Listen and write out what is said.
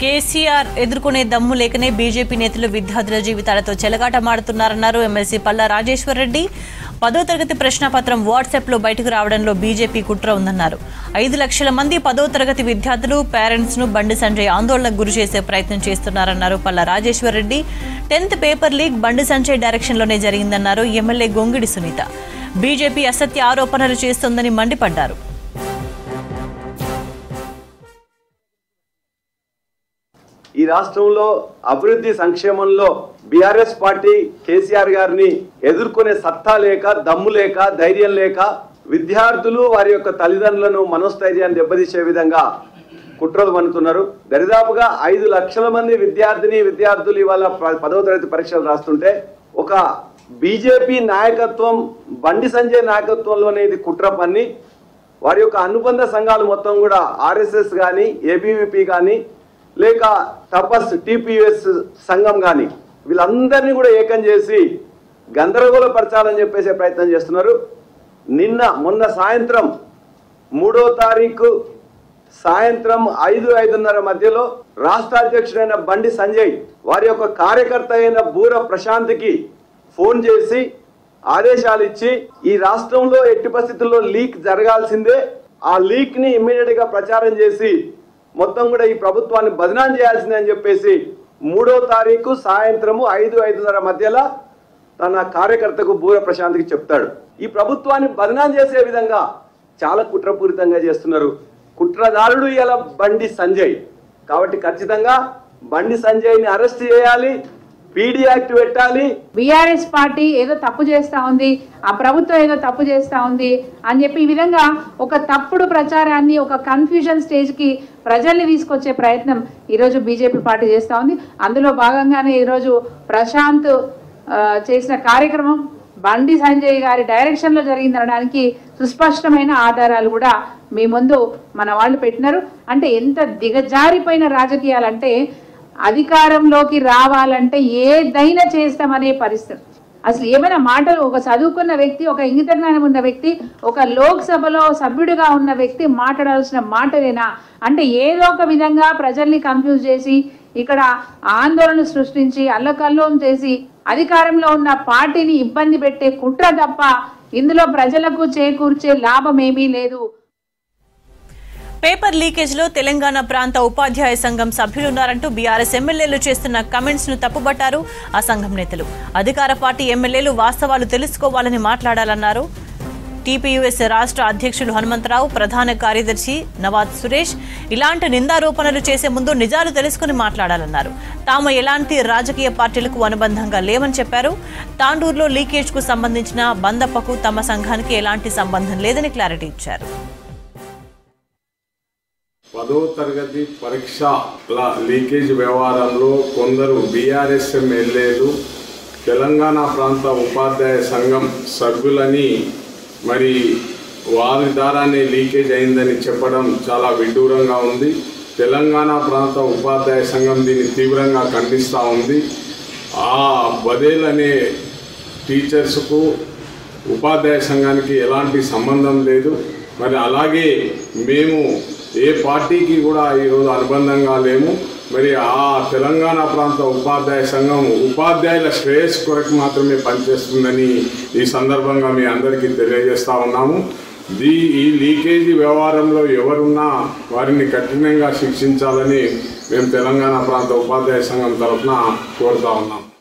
కేసీఆర్ ఎదుర్కొనే దమ్ము లేకనే బీజేపీ నేతలు విద్యార్థుల జీవితాలతో చెలగాటమాడుతున్నారన్నారు ఎమ్మెల్సీ పల్లా రాజేశ్వర్ రెడ్డి పదో తరగతి ప్రశ్నపత్రం వాట్సాప్లో బయటకు రావడంలో బీజేపీ కుట్ర ఉందన్నారు ఐదు లక్షల మంది పదో తరగతి విద్యార్థులు పేరెంట్స్ ను బండి సంజయ్ ఆందోళనకు గురి చేసే ప్రయత్నం చేస్తున్నారన్నారు Palla Rajeshwar Reddy tenth paper leak Bandi Sanjay డైరెక్షన్లోనే జరిగిందన్నారు ఎమ్మెల్యే గొంగిడి సునీత బీజేపీ అసత్య ఆరోపణలు చేస్తోందని మండిపడ్డారు ఈ రాష్ట్రంలో అభివృద్ధి సంక్షేమంలో బీఆర్ఎస్ పార్టీ కేసీఆర్ గారిని ఎదుర్కొనే సత్తా లేక దమ్ము లేక ధైర్యం లేక విద్యార్థులు వారి యొక్క తల్లిదండ్రులను మనోస్థైర్యాన్ని దెబ్బతీసే విధంగా కుట్రలు పన్నుతున్నారు దరిదాపుగా ఐదు లక్షల మంది విద్యార్థిని విద్యార్థులు ఇవాళ ప- పదవ తరగతి పరీక్షలు రాస్తుంటే ఒక బీజేపీ నాయకత్వం బండి సంజయ్ నాయకత్వంలోనే ఇది కుట్ర పన్ని వారి యొక్క అనుబంధ సంఘాలు మొత్తం కూడా ఆర్ఎస్ఎస్ కానీ ఏబీవీపీ కానీ లేక తపస్ టిపిఎస్ సంఘం కానీ వీళ్ళందరినీ కూడా ఏకం చేసి గందరగోళపరచాలని చెప్పేసే ప్రయత్నం చేస్తున్నారు నిన్న మొన్న సాయంత్రం మూడో తారీఖు సాయంత్రం ఐదు ఐదున్నర మధ్యలో రాష్ట్ర అధ్యక్షుడైన బండి సంజయ్ వారి యొక్క కార్యకర్త అయిన బూర ప్రశాంత్కి ఫోన్ చేసి ఆదేశాలు ఇచ్చి ఈ రాష్ట్రంలో ఎట్టి పరిస్థితుల్లో లీక్ జరగాల్సిందే ఆ లీక్ ని ఇమ్మీడియట్ గా ప్రచారం చేసి మొత్తం కూడా ఈ ప్రభుత్వాన్ని బదనాం చేయాల్సిందే అని చెప్పేసి మూడో తారీఖు సాయంత్రము ఐదు ఐదున్నర మధ్యలో తన కార్యకర్తకు బూర ప్రశాంత్కి చెప్తాడు ఈ ప్రభుత్వాన్ని బదనాం చేసే విధంగా చాలా కుట్రపూరితంగా చేస్తున్నారు కుట్రదారుడు ఇలా బండి సంజయ్ కాబట్టి ఖచ్చితంగా బండి సంజయ్ని అరెస్ట్ చేయాలి పీడీ యాక్ట్ పెట్టాలి బీఆర్ఎస్ పార్టీ ఏదో తప్పు చేస్తా ఉంది ఆ ప్రభుత్వం ఏదో తప్పు చేస్తా ఉంది అని చెప్పి ఈ విధంగా ఒక తప్పుడు ప్రచారాన్ని ఒక కన్ఫ్యూజన్ స్టేజ్కి ప్రజల్ని తీసుకొచ్చే ప్రయత్నం ఈరోజు బీజేపీ పార్టీ చేస్తూ ఉంది అందులో భాగంగానే ఈరోజు ప్రశాంత్ ఆ, చేసిన కార్యక్రమం బండి సంజయ్ గారి డైరెక్షన్లో జరిగిందనడానికి సుస్పష్టమైన ఆధారాలు కూడా మీ ముందు మన వాళ్ళు పెట్టినారు అంటే ఎంత దిగజారిపోయిన రాజకీయాలంటే అధికారంలోకి రావాలంటే ఏదైనా చేస్తామనే పరిస్థితి అసలు ఏమైనా మాటలు ఒక చదువుకున్న వ్యక్తి ఒక ఇంగిత జ్ఞానం ఉన్న వ్యక్తి ఒక లోక్సభలో సభ్యుడిగా ఉన్న వ్యక్తి మాట్లాడాల్సిన మాటలేనా అంటే ఏదో ఒక విధంగా ప్రజల్ని కన్ఫ్యూజ్ చేసి ఇక్కడ ఆందోళన సృష్టించి అల్లకల్లోం చేసి అధికారంలో ఉన్న పార్టీని ఇబ్బంది పెట్టే కుట్ర తప్ప ఇందులో ప్రజలకు చేకూర్చే లాభం ఏమీ లేదు పేపర్ లీకేజ్ లో తెలంగాణ ప్రాంత ఉపాధ్యాయ సంఘం సభ్యులున్నారంటూ బీఆర్ఎస్ ఎమ్మెల్యేలు చేస్తున్న కమెంట్స్ ను తప్పుబట్టారు ఆ సంఘం నేతలు అధికార పార్టీ ఎమ్మెల్యేలు వాస్తవాలు తెలుసుకోవాలని మాట్లాడాలన్నారు టీపీయూఎస్ రాష్ట్ర అధ్యక్షులు హనుమంతరావు ప్రధాన కార్యదర్శి నవాజ్ సురేష్ ఇలాంటి నిందారోపణలు చేసే ముందు నిజాలు తెలుసుకుని మాట్లాడాలన్నారు తాము ఎలాంటి రాజకీయ పార్టీలకు అనుబంధంగా లేవని చెప్పారు తాండూరులో లీకేజ్ కు సంబంధించిన బందప్పకు తమ సంఘానికి ఎలాంటి సంబంధం లేదని క్లారిటీ ఇచ్చారు పదో తరగతి పరీక్షల లీకేజ్ వ్యవహారంలో కొందరు బీఆర్ఎస్ ఎమ్మెల్యేలు తెలంగాణ ప్రాంత ఉపాధ్యాయ సంఘం సభ్యులని మరి వారి ద్వారానే లీకేజ్ అయిందని చెప్పడం చాలా విడ్డూరంగా ఉంది తెలంగాణ ప్రాంత ఉపాధ్యాయ సంఘం దీన్ని తీవ్రంగా ఖండిస్తూ ఉంది ఆ బదేల్ అనే టీచర్స్కు ఉపాధ్యాయ సంఘానికి ఎలాంటి సంబంధం లేదు మరి అలాగే మేము ఏ పార్టీకి కూడా ఈరోజు అనుబంధంగా లేము మరి ఆ తెలంగాణ ప్రాంత ఉపాధ్యాయ సంఘం ఉపాధ్యాయుల శ్రేయస్ కొరకు మాత్రమే పనిచేస్తుందని ఈ సందర్భంగా మీ అందరికీ తెలియజేస్తా ఉన్నాము దీ ఈ లీకేజీ వ్యవహారంలో ఎవరున్నా వారిని కఠినంగా శిక్షించాలని మేము తెలంగాణ ప్రాంత ఉపాధ్యాయ సంఘం తరఫున కోరుతా ఉన్నాం